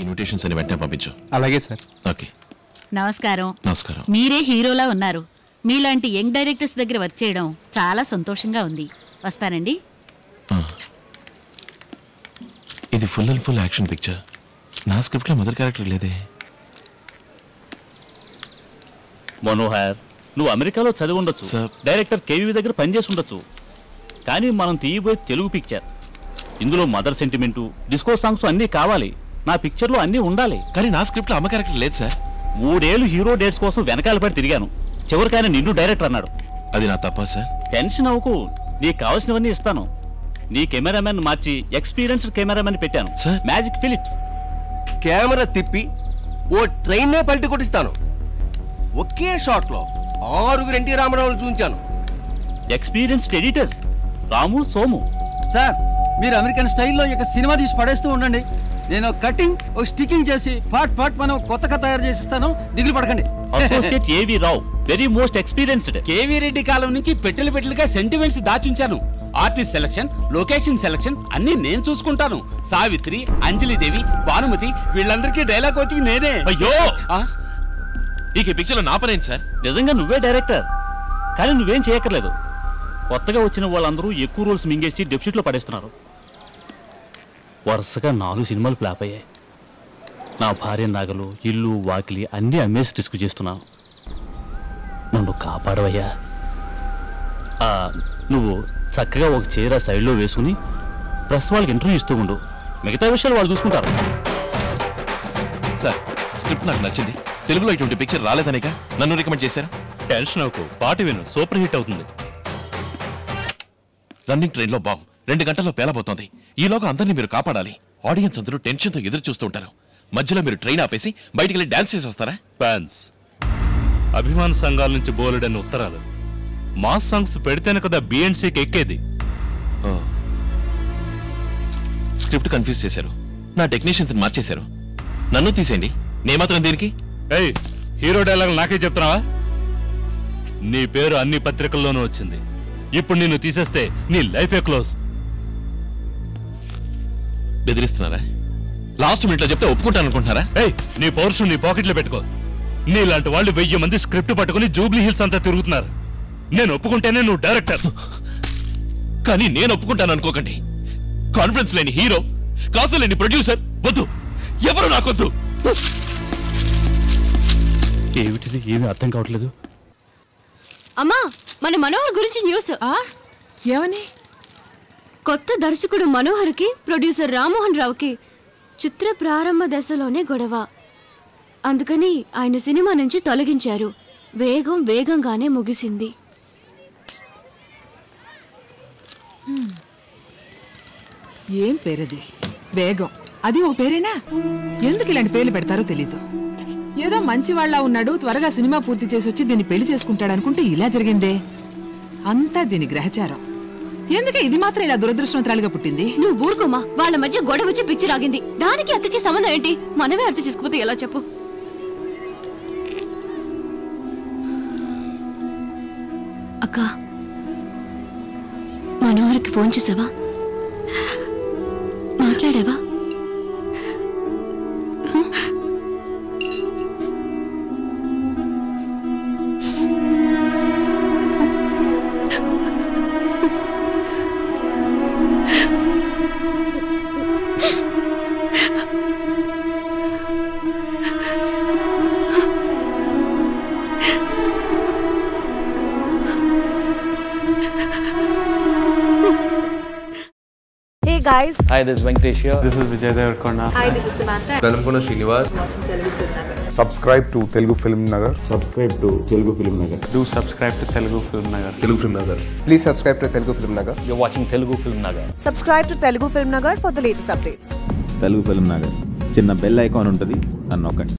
Invitations అని వెంటనే పంపించు అలాగే సార్ ఓకే నమస్కారం నమస్కారం మీరే హీరోలా ఉన్నారు మీలాంటి యంగ్ డైరెక్టర్స్ దగ్గర వర్క్ చేయడం చాలా సంతోషంగా ఉంది వస్తానండి ఇది full and full action picture నా స్క్రిప్ట్లో మదర్ క్యారెక్టర్ లేదే మనోహర్ నువ్వు అమెరికాలో చదివి ఉండొచ్చు సార్. డైరెక్టర్ కేవీ దగ్గర పనిచేసి ఉండొచ్చు కానీ మనం తీయబోయే తెలుగు పిక్చర్ ఇందులో మదర్ సెంటిమెంటు డిస్కో సాంగ్స్ అన్నీ కావాలి నా పిక్చర్లో అన్నీ ఉండాలి కానీ నా స్క్రిప్ట్లో అమ్మ క్యారెక్టర్ లేదు సార్ మూడేళ్లు హీరో డేట్స్ కోసం వెనకాల పడి తిరిగాను చివరికి ఆయన నిన్ను డైరెక్టర్ అన్నాడు అది నా తప్ప సార్ టెన్షన్ అవ్వకు నీకు కావాల్సినవన్నీ ఇస్తాను నీ కెమెరామెన్ మార్చి ఎక్స్పీరియన్స్డ్ కెమెరామెన్ పెట్టాను సార్. మ్యాజిక్ ఫిలిప్స్ కెమెరా తిప్పి ఓ ట్రైన్నే పల్టి కొట్టిస్తాను ఒకే షాట్ లో ఆరుగురు ఎన్టీ రామారావును చూపించాను experienced editors Ramu Somu sir మీరు అమెరికన్ స్టైల్లో ఇక సినిమా తీసి పడేస్తూ ఉండండి నేను కటింగ్ ఒక స్టికింగ్ చేసి పార్ట్ పార్ట్ మనం కొత్తగా తయారు చేసి ఇస్తాను దిగులు పడకండి associate AV Rao very most experienced KV Reddy కాలం నుంచి పెట్టెలు పెట్టెలుగా సెంటిమెంట్స్ దాచుంచాను ఆర్టిస్ట్ సెలక్షన్ లొకేషన్ సెలక్షన్ అన్ని నేను చూసుకుంటాను సావిత్రి అంజలిదేవి భానుమతి వీళ్ళందరికీ డైలాగ్ వచ్చి నేనే అయ్యో ఆ? ఇక ఈ పిక్చర్లో నా పనేంటి సార్ నిజంగా నువ్వే డైరెక్టర్ కానీ నువ్వేం చేయక్కర్లేదు కొత్తగా వచ్చిన వాళ్ళందరూ ఎక్కువ రోల్స్ మింగేసి డెఫిసిట్లో పడేస్తున్నారు వరుసగా నాలుగు సినిమాలు ఫ్లాప్ అయ్యాయి నా భార్య నగలు ఇల్లు వాకిలి అన్నీ అమ్మేసి రిస్క్ చేస్తున్నాను నన్ను కాపాడవయ్యా ఆ, నువ్వు చక్కగా ఒక చీర సైడ్లో వేసుకుని ప్రెస్ వాళ్ళకి ఇంటర్వ్యూ ఇస్తూ ఉండు మిగతా విషయాలు వాళ్ళు చూసుకుంటారు సార్ స్క్రిప్ట్ నాకు నచ్చింది తెలుగులో ఇటువంటి పిక్చర్ రాలేదనేగా నన్ను రికమెండ్ చేశారు టెన్షన్ అవ్వకు పాట విను సూపర్ హిట్ అవుతుంది రన్నింగ్ ట్రైన్లో బాంబ్ రెండు గంటల్లో పేలబోతోంది ఈలోగా అందరినీ మీరు కాపాడాలి ఆడియన్స్ అందరూ టెన్షన్తో ఎదురు చూస్తూ ఉంటారు మధ్యలో మీరు ట్రైన్ ఆపేసి బయటికి వెళ్ళి డాన్స్ చేసి వస్తారా ఫ్యాన్స్ అభిమాన సంఘాల నుంచి బోలెడని ఉత్తరాలు మాస్ సాంగ్స్ పెడితేనే కదా బిఎన్సీకి ఎక్కేది స్క్రిప్ట్ కన్ఫ్యూజ్ చేశారు నా టెక్నీషియన్స్ మార్చేశారు నన్ను తీసేయండి నే మాత్రం దీనికి ఏయ్ హీరో డైలాగ్ నాకే చెప్తున్నావా నీ పేరు అన్ని పత్రికల్లోనూ వచ్చింది ఇప్పుడు నిన్ను తీసేస్తే నీ లైఫే క్లోజ్ బెదిరిస్తున్నారా లాస్ట్ మినిట్లో చెప్తే ఒప్పుకుంటాను అనుకుంటున్నారా ఏయ్ నీ పౌరుషం నీ పాకెట్లో పెట్టుకో నీలాంటి వాళ్ళు వెయ్యి మంది స్క్రిప్ట్ పట్టుకుని జూబ్లీ హిల్స్ అంతా తిరుగుతున్నారు నేను ఒప్పుకుంటేనే నువ్వు డైరెక్టర్ కానీ నేను ఒప్పుకుంటాను అనుకోకండి కాన్ఫిడెన్స్ లేని హీరో కాసు లేని ప్రొడ్యూసర్ వద్దు ఎవరు నాకొద్దు ఏమిటిది ఏమీ అర్థం కావట్లేదు అమ్మా మన మనోహర్ గురించి న్యూస్ ఏమని కొత్త దర్శకుడు మనోహర్కి ప్రొడ్యూసర్ రామ్మోహన్ రావుకి చిత్ర ప్రారంభ దశలోనే గొడవ అందుకని ఆయన సినిమా నుంచి తొలగించారు వేగం వేగంగానే ముగిసింది ఏం పేరది వేగం అది ఓ పేరేనా ఎందుకు ఇలాంటి పేర్లు పెడతారో తెలీదు ఏదో మంచి వాళ్ళ ఉన్నాడు త్వరగా సినిమా పూర్తి చేసి వచ్చి దీన్ని పెళ్లి చేసుకుంటాడు అనుకుంటే ఇలా జరిగిందే అంతా దీని గ్రహచారం ఎందుకే ఇది మాత్రం ఇలా దురదృష్టవంతరాలుగా పుట్టింది నువ్వు ఊరుకోమా వాళ్ళ మధ్య గొడవ వచ్చి పిక్చర్ ఆగింది దానికి అత్తకి సంబంధం ఏంటి మనమే అర్థం చేసుకోకపోతే ఎలా చెప్పు అక్క మనోహర్కి ఫోన్ చేసావా మాట్లాడావా Hey guys, hi this Venkatesh this is Vijay Devarakonda hi, this is Samantha. Velankonda Srinivas subscribe to Telugu Film Nagar. Do subscribe to Telugu film Nagar Telugu film Nagar Please subscribe to Telugu Film Nagar. You watching Telugu film Nagar Subscribe to Telugu Film Nagar for the latest updates. Telugu film Nagar చిన్న bell icon ఉంటుంది అని నొక్కండి